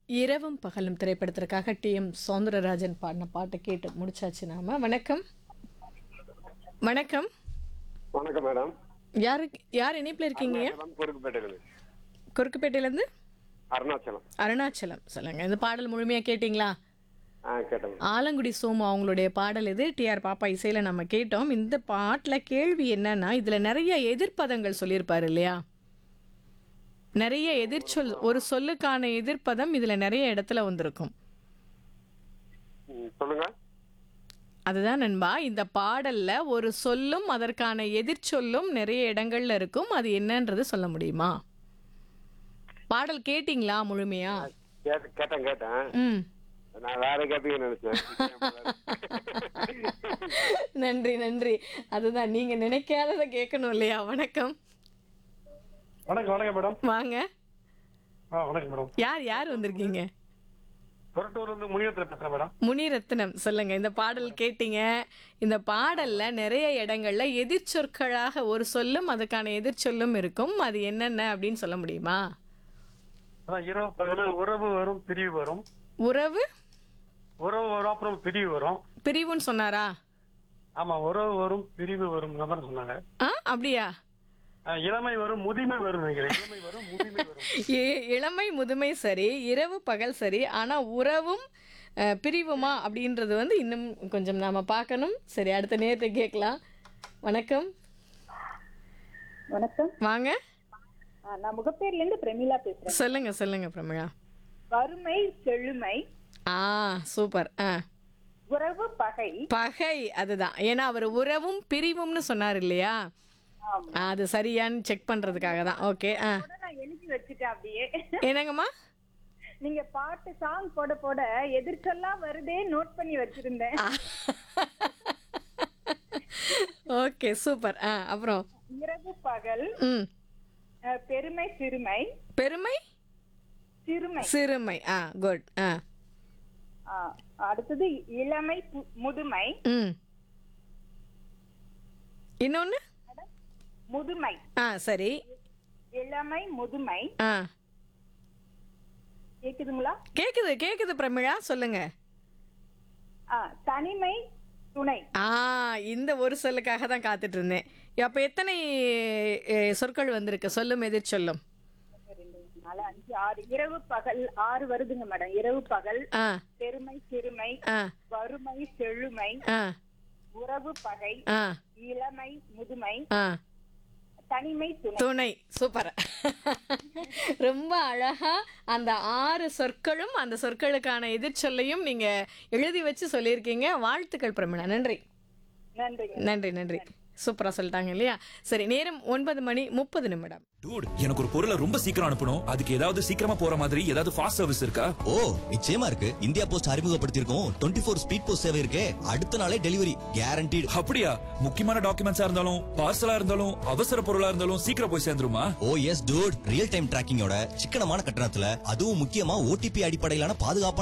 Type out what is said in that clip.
இரவும் பகலும் திரைப்படத்திற்காக டி எம் சௌந்தரராஜன் பாடின பாட்டை கேட்டு முடிச்சாச்சு நாம வணக்கம் வணக்கம் வணக்கம் மேடம் யாரு யார் இணைப்பில் இருக்கீங்க மேடம் குறுக்குப்பேட்டையிலிருந்து குறுக்குப்பேட்டையிலேருந்து அருணாச்சலம் அருணாச்சலம் சொல்லுங்க இந்த பாடல் முழுமையாக கேட்டிங்களா ஆ கேட்டேன் ஆலங்குடி சோமு அவங்களுடைய பாடல் இது டிஆர் பாப்பா இசையில் நம்ம கேட்டோம் இந்த பாட்டில் கேள்வி என்னன்னா இதில் நிறைய எதிர்ப்பதங்கள் சொல்லியிருப்பாரு இல்லையா நிறைய எதிர்ச்சொல் ஒரு சொல்லுக்கான எதிர்ப்பதம் இதில் நிறைய இடத்துல வந்திருக்கும் ம், சொல்லுங்க அதுதான் நண்பா இந்த பாடல்ல ஒரு சொல்லும் அதற்கான எதிர்ச்சொல்லும் நிறைய இடங்கள்ல இருக்கும் அது என்னன்றது சொல்ல முடியுமா பாடல் கேட்டிங்களா முழுமையா கேட்ட- கேட்டேன் கேட்டேன் ம் நான் வேற கேப்பீங்கன்னு நினைச்சேன் நன்றி நன்றி அதுதான் நீங்க நினைக்காததை கேட்கணும் இல்லையா வணக்கம் வணக்கம் வணக்கம் மேடம் வாங்க ஆ வணக்கம் மேடம் யார் யார் வந்திருக்கீங்க புரட்டூர்ல இருந்து முனியத்துல பேசுறேன் மேடம் முனிரத்னம் சொல்லுங்க இந்த பாடல் கேட்டீங்க இந்த பாடல்ல நிறைய இடங்கள்ல எதிர்ச்சொற்களாக ஒரு சொல்லும் அதுக்கான எதிர்ச்சொல்லும் இருக்கும் அது என்னென்ன அப்படின்னு சொல்ல முடியுமா அதான் இரவு பகல உறவு வரும் பிரிவு வரும் உறவு உறவு வரும் அப்புறம் பிரிவு வரும் பிரிவுன்னு சொன்னாரா ஆமா உறவு வரும் பிரிவு வரும் இந்த மாதிரி சொன்னாங்க ஆ அப்படியா ஆ, இளமை வரும் முதுமை வரும் நினைக்கிறேன் இளமை வரும் முதுமை வரும் இ- இளமை முதுமை சரி இரவு பகல் சரி ஆனா உறவும் அஹ், பிரிவுமா அப்படின்றது வந்து இன்னும் கொஞ்சம் நாம பார்க்கணும் சரி அடுத்த நேரத்தை கேட்கலாம் வணக்கம் வணக்கம் வாங்க ஆ, நான் முகப்பேர்ல இருந்து பிரமிளா பேசுறேன் சொல்லுங்க சொல்லுங்க பிரமிழா வறுமை செழுமை ஆ சூப்பர் ஆ உறவு பகை பகை அதுதான் ஏன்னா அவர் உறவும் பிரிவும்னு சொன்னார் இல்லையா ஆமா. அது சரியான்னு செக் பண்றதுக்காக தான் ஓகே ஆ கூட நான் எழுதி வச்சுட்டேன் அப்படியே என்னங்கம்மா நீங்க பாட்டு சாங் போட போட எதிர்க்கெல்லாம் வருதே நோட் பண்ணி வச்சிருந்தேன் ஓகே சூப்பர் ஆ அப்புறம் இரவு பகல் ம் ஆ, பெருமை சிறுமை பெருமை சிறுமை சிறுமை ஆ குட் ஆ ஆ, அடுத்தது இளமை பு- முதுமை ம் இன்னொன்று முதுமை ஆ சரி இளமை முதுமை ஆ கேக்குதுங்களா கேக்குது கேக்குது பிரமிழா சொல்லுங்க ஆ, தனிமை துணை ஆ இந்த ஒரு சொல்லுக்காக தான் காத்துட்டு இருந்தேன் அப்போ எத்தனை எ, சொற்கள் வந்திருக்கு சொல்லும் எதிர் சொல்லும் ரெண்டு, மூணு, நாலு அஞ்சு ஆறு இரவு பகல் ஆறு வருதுங்க மேடம் இரவு பகல் ஆ பெருமை சிறுமை ஆ வறுமை செழுமை ஆ உறவு பகை ஆ இளமை முதுமை ஆ தனிமை துணை துணை சூப்பர் ரொம்ப அழகா அந்த ஆறு சொற்களும் அந்த சொற்களுக்கான எதிர்ச்சொல்லையும் நீங்க எழுதி வச்சு சொல்லியிருக்கீங்க வாழ்த்துக்கள் பிரமிழா நன்றி நன்றிங்க நன்றி நன்றி சூப்பரா சொல்லிட்டாங்க இல்லையா சரி நேரம் ஒன்பது மணி முப்பது நிமிடம் டூட் எனக்கு ஒரு பொருளை ரொம்ப சீக்கிரம் அனுப்பணும் அதுக்கு ஏதாவது சீக்கிரமா போற மாதிரி ஏதாவது ஃபாஸ்ட் சர்வீஸ் இருக்கா ஓ நிச்சயமா இருக்கு இந்தியா போஸ்ட் அறிமுகப்படுத்தியிருக்கோம் டுவெண்ட்டி ஃபோர் ஸ்பீட் போஸ்ட் சேவை இருக்கே அடுத்த நாளே டெலிவரி கேரண்டீடு அப்படியா முக்கியமான டாக்குமெண்ட்ஸா இருந்தாலும் பார்சலா இருந்தாலும் அவசர பொருளா இருந்தாலும் சீக்கிரம் போய் சேர்ந்துருமா oh yes dude real time டிராக்கிங்கோட சிக்கனமான கட்டணத்துல அதுவும் முக்கியமா ஓடிபி அடிப்படையிலான பாதுகாப்பான